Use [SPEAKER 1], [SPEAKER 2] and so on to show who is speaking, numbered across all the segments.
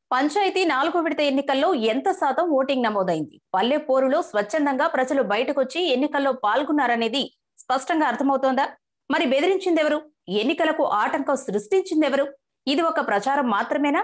[SPEAKER 1] పంచాయతీ నాలుగో విడత ఎన్నికల్లో ఎంత శాతం ఓటింగ్ నమోదైంది పల్లె పోరులో స్వచ్ఛందంగా ప్రజలు బయటకొచ్చి ఎన్నికల్లో పాల్గొన్నారనేది స్పష్టంగా అర్థమవుతోందా మరి బెదిరించిందెవరు ఎన్నికలకు ఆటంకం సృష్టించిందెవరు ఇది ఒక ప్రచారం మాత్రమేనా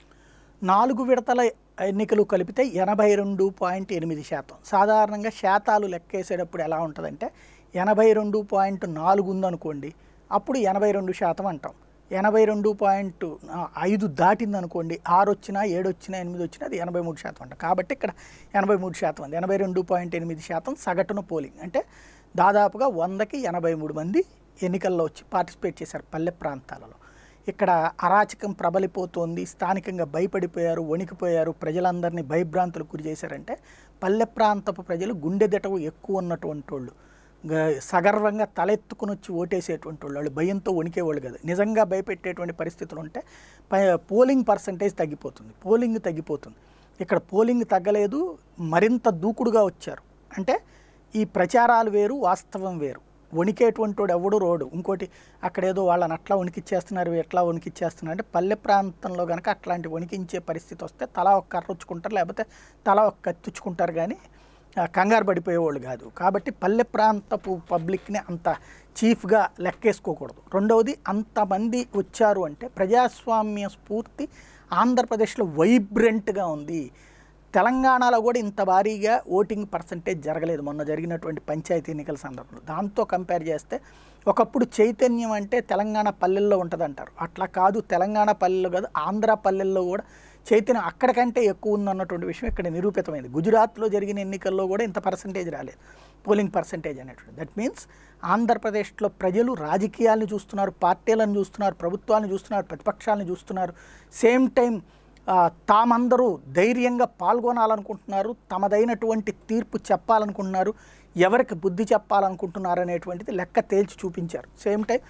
[SPEAKER 2] నాలుగు విడతల ఎన్నికలు కలిపితే ఎనభై రెండు పాయింట్ ఎనిమిది శాతం సాధారణంగా శాతాలు లెక్కేసేటప్పుడు ఎలా ఉంటుందంటే ఎనభై రెండు పాయింట్ నాలుగు ఉందనుకోండి అప్పుడు ఎనభై రెండు శాతం అంటాం ఎనభై రెండు పాయింట్ ఐదు దాటిందనుకోండి ఆరు వచ్చినా ఏడు వచ్చినా ఎనిమిది వచ్చినా అది ఎనభై మూడు శాతం అంట కాబట్టి ఇక్కడ ఎనభై మూడు శాతం ఉంది ఎనభై రెండు పాయింట్ ఎనిమిది శాతం సగటున పోలింగ్ అంటే దాదాపుగా వందకి ఎనభై మూడు మంది ఎన్నికల్లో వచ్చి పార్టిసిపేట్ చేశారు పల్లె ప్రాంతాలలో ఇక్కడ అరాచకం ప్రబలిపోతోంది స్థానికంగా భయపడిపోయారు వణికిపోయారు ప్రజలందరినీ భయభ్రాంతులకు గురి చేశారంటే పల్లె ప్రాంతపు ప్రజలు గుండెదటవు ఎక్కువ ఉన్నటువంటి వాళ్ళు గ- సగర్వంగా తలెత్తుకుని వచ్చి ఓటేసేటువంటి వాళ్ళు వాళ్ళు భయంతో వణికేవాళ్ళు కదా నిజంగా భయపెట్టేటువంటి పరిస్థితులు ఉంటే ప- పోలింగ్ పర్సంటేజ్ తగ్గిపోతుంది పోలింగ్ తగ్గిపోతుంది ఇక్కడ పోలింగ్ తగ్గలేదు మరింత దూకుడుగా వచ్చారు అంటే ఈ ప్రచారాలు వేరు వాస్తవం వేరు వణికేటువంటి వాడు ఎవడు రోడు ఇంకోటి అక్కడ ఏదో వాళ్ళని అట్లా వణికిచ్చేస్తున్నారు ఎట్లా వణికిచ్చేస్తున్నారు అంటే పల్లె ప్రాంతంలో కనుక అట్లాంటి వణికించే పరిస్థితి వస్తే తలా ఒక కర్ర ఉచ్చుకుంటారు లేకపోతే తలా ఒక కత్తిచ్చుకుంటారు కానీ ఆ, కంగారు పడిపోయేవాళ్ళు కాదు కాబట్టి పల్లె ప్రాంతపు పబ్లిక్ని అంత చీఫ్గా లెక్కేసుకోకూడదు రెండవది అంతమంది వచ్చారు అంటే ప్రజాస్వామ్య స్ఫూర్తి ఆంధ్రప్రదేశ్లో వైబ్రెంట్గా ఉంది తెలంగాణలో కూడా ఇంత భారీగా ఓటింగ్ పర్సంటేజ్ జరగలేదు మొన్న జరిగినటువంటి పంచాయతీ ఎన్నికల సందర్భంలో దాంతో కంపేర్ చేస్తే ఒకప్పుడు చైతన్యం అంటే తెలంగాణ పల్లెల్లో ఉంటుందంటారు అట్లా కాదు తెలంగాణ పల్లెల్లో కాదు ఆంధ్ర పల్లెల్లో కూడా చైతన్యం అక్కడికంటే ఎక్కువ ఉందన్నటువంటి విషయం ఇక్కడ నిరూపితమైంది గుజరాత్లో జరిగిన ఎన్నికల్లో కూడా ఇంత పర్సంటేజ్ రాలేదు పోలింగ్ పర్సంటేజ్ అనేటువంటి దట్ మీన్స్ ఆంధ్రప్రదేశ్లో ప్రజలు రాజకీయాలను చూస్తున్నారు పార్టీలను చూస్తున్నారు ప్రభుత్వాలను చూస్తున్నారు ప్రతిపక్షాలను చూస్తున్నారు సేమ్ టైం ఆ, తామందరూ ధైర్యంగా పాల్గొనాలనుకుంటున్నారు తమదైనటువంటి తీర్పు చెప్పాలనుకుంటున్నారు ఎవరికి బుద్ధి చెప్పాలనుకుంటున్నారు అనేటువంటిది లెక్క తేల్చి చూపించారు సేమ్ టైం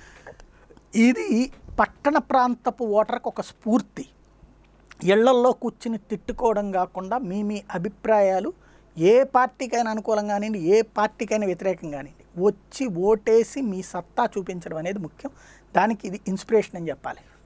[SPEAKER 2] ఇది పట్టణ ప్రాంతపు ఓటర్కి ఒక స్ఫూర్తి ఇళ్లల్లో కూర్చుని తిట్టుకోవడం కాకుండా మీ మీ అభిప్రాయాలు ఏ పార్టీకైనా అనుకూలంగా కానివ్వండి ఏ పార్టీకైనా వ్యతిరేకంగా కానివ్వండి వచ్చి ఓటేసి మీ సత్తా చూపించడం అనేది ముఖ్యం దానికి ఇది ఇన్స్పిరేషన్ అని చెప్పాలి